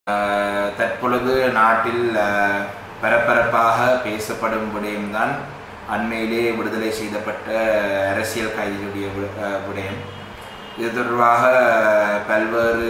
அஹ், தற்பொழுது நாட்டில் அஹ், பரபரப்பாக பேசப்படும் விடயம்தான் அண்மையிலே விடுதலை செய்யப்பட்ட அரசியல் கைதிகளுடைய வி- அஹ், விடயம் இது தொடர்பாக பல்வேறு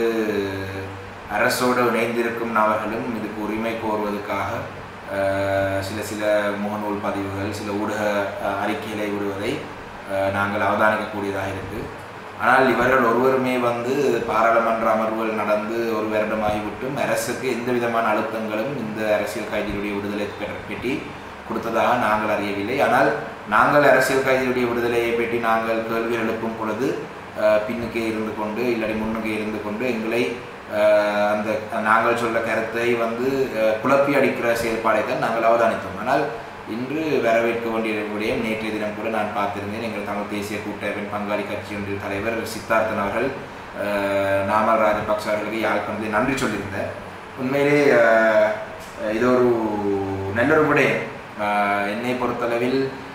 அரசோடு இணைந்திருக்கும் நபர்களும் இதுக்கு உரிமை கோருவதற்காக அஹ், சில சில முகநூல் பதிவுகள் சில ஊடக அஹ், அறிக்கைகளை விடுவதை அஹ், நாங்கள் அவதானிக்கக்கூடியதாக இருக்குது ஆனால் இவர்கள் ஒருவருமே வந்து பாராளுமன்ற அமர்வுகள் நடந்து ஒரு வருடமாகிவிட்டும் அரசுக்கு எந்த விதமான அழுத்தங்களும் இந்த அரசியல் கைதிகளுடைய விடுதலை பெற- பற்றி கொடுத்ததாக நாங்கள் அறியவில்லை ஆனால் நாங்கள் அரசியல் கைதிகளுடைய விடுதலையை பற்றி நாங்கள் கேள்வி எழுப்பும் பொழுது அஹ், பின்னுக்கே இருந்து கொண்டு இல்லாட்டி முன்னுக்கே இருந்து கொண்டு எங்களை அஹ், அந்த நாங்கள் சொல்ல கருத்தை வந்து அஹ், குழப்பி அடிக்கிற செயல்பாடை தான் நாங்கள் அவதானித்தோம் ஆனால் இன்று வரவேற்க வேண்டிய விடயம் நேற்றைய தினம் கூட நான் பார்த்திருந்தேன் எங்கள் தமிழ் தேசிய கூட்டமைப்பின் பங்காளி கட்சி ஒன்றின் தலைவர் சித்தார்த்தன் அவர்கள் அஹ், நாமல் ராஜபக்ச அவர்களுக்கு யாழ்ப்பாணத்தில் நன்றி சொல்லியிருந்தார் உண்மையிலே அஹ், இது ஒரு நல்ல ஒரு விடயம் அஹ், என்னை பொறுத்தளவில்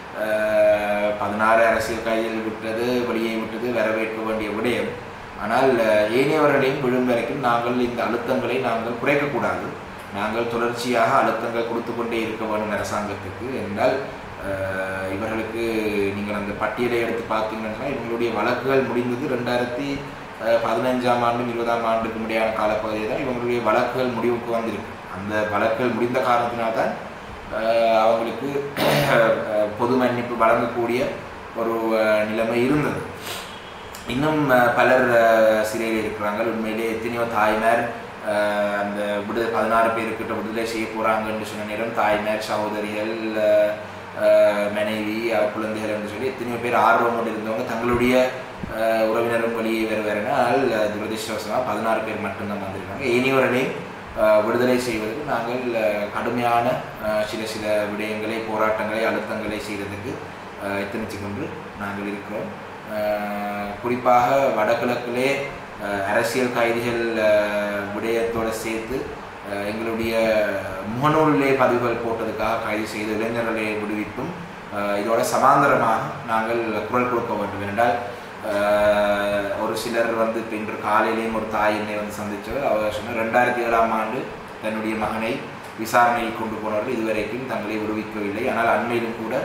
அஹ், பதினாறு அரசியல் கைதிகள் விட்டது வெளியே விட்டது வரவேற்க வேண்டிய விடயம் ஆனால் அஹ், ஏனையவர்களையும் விழும் வரைக்கும் நாங்கள் இந்த அழுத்தங்களை நாங்கள் குறைக்கக்கூடாது நாங்கள் தொடர்ச்சியாக அழுத்தங்கள் கொடுத்து கொண்டே இருக்க வேண்டும் அரசாங்கத்துக்கு என்றால் அஹ், இவர்களுக்கு நீங்கள் அந்த பட்டியலை எடுத்து பார்த்தீங்கன்னா இவங்களுடைய வழக்குகள் முடிந்தது ரெண்டாயிரத்தி அஹ், பதினஞ்சாம் ஆண்டும் இருபதாம் ஆண்டுக்கு முடியான காலப்பகுதியில் தான் இவங்களுடைய வழக்குகள் முடிவுக்கு வந்திருக்கு அந்த வழக்குகள் முடிந்த காரணத்தினால்தான் அஹ், அவங்களுக்கு அஹ், பொது மன்னிப்பு வழங்கக்கூடிய ஒரு அஹ், நிலைமை இருந்தது இன்னும் அஹ், பலர் அஹ், சிறையில் இருக்கிறாங்க உண்மையிலே எத்தனையோ தாய்மார் அஹ், அந்த விடு பதினாறு பேருக்கிட்ட விடுதலை செய்ய போகிறாங்கன்னு சொன்ன நேரம் தாய்மார் சகோதரிகள் அஹ், அஹ், மனைவி அஹ், குழந்தைகள் என்று சொல்லி எத்தனையோ பேர் ஆர்வமோடு இருந்தவங்க தங்களுடைய அஹ், உறவினரும் வெளியே வருவாருன்னா ஆனால் அஹ், துரதிர்ஷ்டவசமாக பதினாறு பேர் மட்டும்தான் வந்திருக்காங்க இனியவர்களையும் அஹ், விடுதலை செய்வதற்கு நாங்கள் அஹ், கடுமையான அஹ், சில சில விடயங்களை போராட்டங்களை அழுத்தங்களை செய்வதற்கு அஹ், எத்தனிச்சு கொண்டு நாங்கள் இருக்கிறோம் அஹ், குறிப்பாக வடகிழக்கிலே அஹ், அரசியல் கைதிகள் அஹ், விடயத்தோடு சேர்த்து அஹ், எங்களுடைய முகநூலிலே பதிவுகள் போட்டதுக்காக கைது செய்த இளைஞர்களை விடுவிப்பும் அஹ், இதோட சமாந்தரமாக நாங்கள் குரல் கொடுக்க வேண்டும் என்றால் அஹ், ஒரு சிலர் வந்து இப்போ இன்று காலையிலேயும் ஒரு தாய் என்னை வந்து சந்தித்தவர் அவர் சொன்னார் ரெண்டாயிரத்தி ஏழாம் ஆண்டு தன்னுடைய மகனை விசாரணையில் கொண்டு போனவர்கள் இதுவரைக்கும் தங்களை விடுவிக்கவில்லை ஆனால் அண்மையிலும் கூட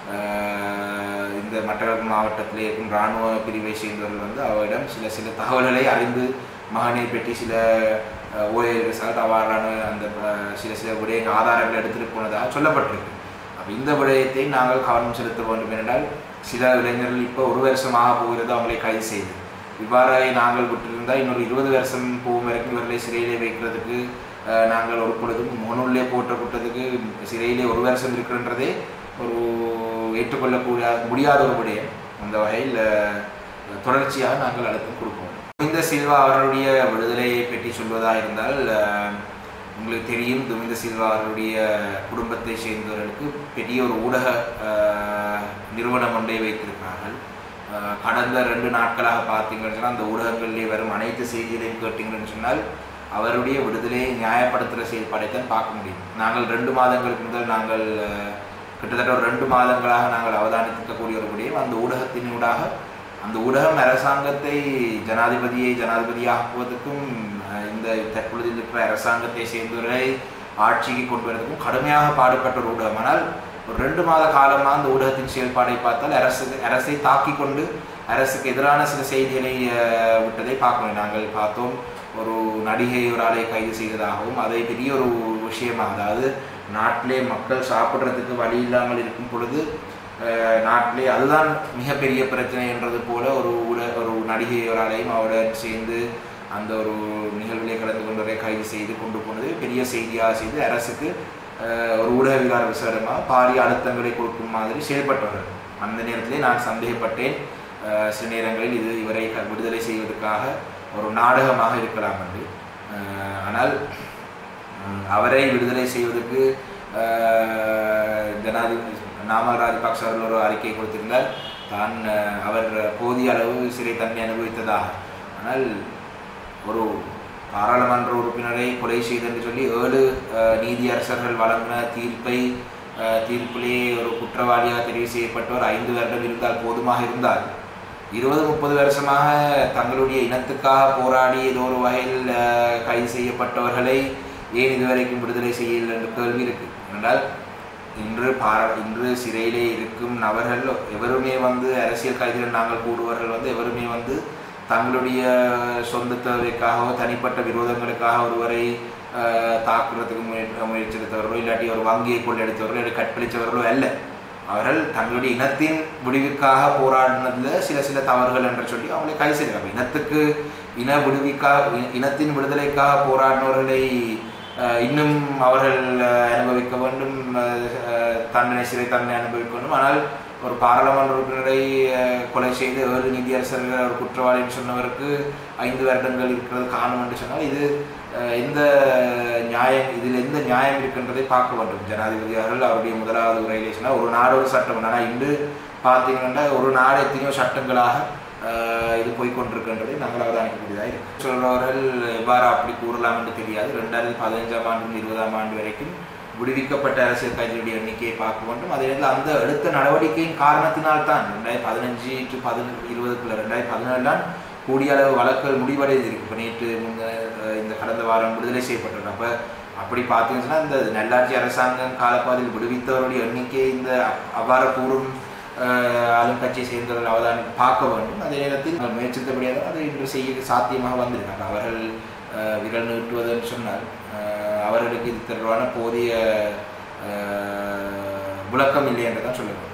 அஹ், இந்த மட்டக்களப்பு மாவட்டத்தில் இருக்கும் இராணுவ பிரிவை சேர்ந்தவர்கள் வந்து அவரிடம் சில சில தகவல்களை அறிந்து மகனை பற்றி சில ஓஏஎல் ரிசால்ட் அவ்வாறான அந்த அஹ், சில சில விடயங்கள் ஆதாரங்கள் எடுத்துகிட்டு போனதாக சொல்லப்பட்டிருக்கு அப்போ இந்த விடயத்தை நாங்கள் கவனம் செலுத்த வேண்டும் என்றால் சில இளைஞர்கள் இப்போ ஒரு வருஷமாக போகிறது அவங்களை கைது செய்து இவ்வாறு நாங்கள் விட்டிருந்தால் இன்னொரு இருபது வருஷம் போகும் வரைக்கும் இவர்களை சிறையிலே வைக்கிறதுக்கு அஹ், நாங்கள் ஒரு பொழுதும் முகநூல்லே போட்ட குற்றத்துக்கு சிறையிலே ஒரு வருஷம் இருக்கின்றதே ஒரு ஏற்றுக்கொள்ளக்கூடிய முடியாத ஒரு விடயம் அந்த வகையில் அஹ், தொடர்ச்சியாக நாங்கள் அழுத்தம் கொடுப்போம் துமிந்த சில்வா அவர்களுடைய விடுதலையை பற்றி சொல்வதாக இருந்தால் அஹ், உங்களுக்கு தெரியும் துமிந்த சில்வா அவர்களுடைய குடும்பத்தை சேர்ந்தவர்களுக்கு பெரிய ஒரு ஊடக அஹ், நிறுவனம் ஒன்றை வைத்திருக்கிறார்கள் அஹ், கடந்த ரெண்டு நாட்களாக பார்த்தீங்கன்னு சொன்னால் அந்த ஊடகங்களிலே வரும் அனைத்து செய்திகளையும் கேட்டீங்கன்னு சொன்னால் அவருடைய விடுதலையை நியாயப்படுத்துகிற செயல்பாடை தான் பார்க்க முடியும் நாங்கள் ரெண்டு மாதங்களுக்கு முதல் நாங்கள் அஹ், கிட்டத்தட்ட ஒரு ரெண்டு மாதங்களாக நாங்கள் அவதானித்திருக்கக்கூடிய ஒரு விடயம் அந்த ஊடகத்தினூடாக அந்த ஊடகம் அரசாங்கத்தை ஜனாதிபதியை ஜனாதிபதியாக்குவதற்கும் அஹ், இந்த தற்பொழுது இருக்கிற அரசாங்கத்தை சேர்ந்தவர்களை ஆட்சிக்கு கொண்டு வரதுக்கும் கடுமையாக பாடுபட்ட ஒரு ஊடகம் ஆனால் ஒரு ரெண்டு மாத காலமாக அந்த ஊடகத்தின் செயல்பாடை பார்த்தால் அரசு அரசை தாக்கி கொண்டு அரசுக்கு எதிரான சில செய்திகளை அஹ், விட்டதை பார்க்கணும் நாங்கள் பார்த்தோம் ஒரு நடிகை ஒரு ஆளை கைது செய்ததாகவும் அதை பெரிய ஒரு விஷயமாக அதாவது நாட்டிலே மக்கள் சாப்பிட்றதுக்கு வழி இல்லாமல் இருக்கும் பொழுது அஹ், நாட்டிலே அதுதான் மிகப்பெரிய பிரச்சனை என்றது போல ஒரு ஊட ஒரு நடிகை ஒரு ஆளையும் அவருடன் சேர்ந்து அந்த ஒரு நிகழ்விலே கலந்து கொண்டவரை கைது செய்து கொண்டு போனது பெரிய செய்தியாக செய்து அரசுக்கு அஹ், ஒரு ஊடகவியலாளர் விசாரமாக பாரிய அழுத்தங்களை கொடுக்கும் மாதிரி செயல்பட்டவர்கள் அந்த நேரத்திலே நான் சந்தேகப்பட்டேன் அஹ், சில நேரங்களில் இது இவரை க- விடுதலை செய்வதற்காக ஒரு நாடகமாக இருக்கலாம் என்று அஹ், ஆனால் உம், அவரை விடுதலை செய்வதற்கு அஹ், ஜனாதிபதி நாமல் ராஜபக்ச அவர்கள் ஒரு அறிக்கை கொடுத்திருந்தார் தான் அஹ், அவர் போதிய அளவு சிறை தன்மை அனுபவித்ததாக ஆனால் ஒரு பாராளுமன்ற உறுப்பினரை கொலை செய்தென்று சொல்லி ஏழு அஹ், நீதியரசர்கள் வழங்கின தீர்ப்பை அஹ், தீர்ப்பிலே ஒரு குற்றவாளியாக தெரிவு செய்யப்பட்டவர் ஐந்து வருடம் இருந்தால் போதுமாக இருந்தால் இருபது முப்பது வருஷமாக தங்களுடைய இனத்துக்காக போராடி ஏதோ ஒரு வகையில் அஹ், கைது செய்யப்பட்டவர்களை ஏன் இதுவரைக்கும் விடுதலை செய்யல என்ற கேள்வி இருக்கு என்றால் இன்று பார இன்று சிறையிலே இருக்கும் நபர்கள் எவருமே வந்து அரசியல் கைதிகள் நாங்கள் கூடுவர்கள் வந்து எவருமே வந்து தங்களுடைய சொந்த தேவைக்காகவோ தனிப்பட்ட விரோதங்களுக்காக ஒருவரை அஹ், தாக்குறதுக்கு முயற்சி முயற்சித்தவர்களோ இல்லாட்டி ஒரு வங்கியை கொள்ளெடுத்தவர்களோ இல்லாட்டி கற்பழித்தவர்களோ அல்ல அவர்கள் தங்களுடைய இனத்தின் விடுவிக்காக போராடினதுல சில சில தவறுகள் என்று சொல்லி அவங்களை கைது செய்கிறாங்க இனத்துக்கு இன விடுவிக்காக இ- இனத்தின் விடுதலைக்காக போராடினவர்களை அஹ், இன்னும் அவர்கள் அஹ், அனுபவிக்க வேண்டும் அஹ், அஹ், தண்டனை சிறை தண்டனை அனுபவிக்க வேண்டும் ஆனால் ஒரு பாராளுமன்ற உறுப்பினரை அஹ், கொலை செய்து ஏழு நீதியரசர்கள் ஒரு குற்றவாளின்னு சொன்னவருக்கு ஐந்து வருடங்கள் இருக்கிறது காணும் என்று சொன்னால் இது அஹ், எந்த நியாயம் இதில் எந்த நியாயம் இருக்கின்றதை பார்க்க வேண்டும் ஜனாதிபதி அவர்கள் அவருடைய முதலாவது உரையிலே சொன்னார் ஒரு நாடு ஒரு சட்டம் ஆனால் இன்று பார்த்தீங்கன்னா ஒரு நாடு எத்தனையோ சட்டங்களாக அஹ், இது போய்கொண்டிருக்கின்றதை நாங்கள் அவதானிக்கக்கூடியதாக இருக்கு சொல்றவர்கள் எவ்வாறு அப்படி கூறலாம் என்று தெரியாது ரெண்டாயிரத்தி பதினஞ்சாம் ஆண்டு இருபதாம் ஆண்டு வரைக்கும் விடுவிக்கப்பட்ட அரசியல் கைதிகளுடைய எண்ணிக்கையை பார்க்க வேண்டும் அதே நேரத்தில் அந்த எடுத்த நடவடிக்கையின் காரணத்தினால் தான் ரெண்டாயிரத்தி பதினஞ்சு டு பதினெட்டு இருபதுக்குள்ள ரெண்டாயிரத்தி பதினேழு கூடிய அளவு வழக்குகள் முடிவடைந்திருக்கு இப்போ நேற்று முந்த அஹ், இந்த கடந்த வாரம் விடுதலை செய்யப்பட்டது அப்போ அப்படி பார்த்தீங்கன்னா இந்த நல்லாட்சி அரசாங்கம் காலப்பாதையில் விடுவித்தவருடைய எண்ணிக்கை இந்த அவ்- அவ்வாறு கூறும் அஹ், ஆளும் கட்சியை சேர்ந்தவர்கள் அவதானி பார்க்க வேண்டும் அதே நேரத்தில் அவர் முயற்சித்தபடியாக தான் அது இன்று செய்ய சாத்தியமாக வந்திருக்காங்க அவர்கள் அஹ், விரல் நீட்டுவதுன்னு சொன்னால் அஹ், அவர்களுக்கு இது தொடர்பான போதிய அஹ், விளக்கம் இல்லை என்று தான் சொல்லுவேன்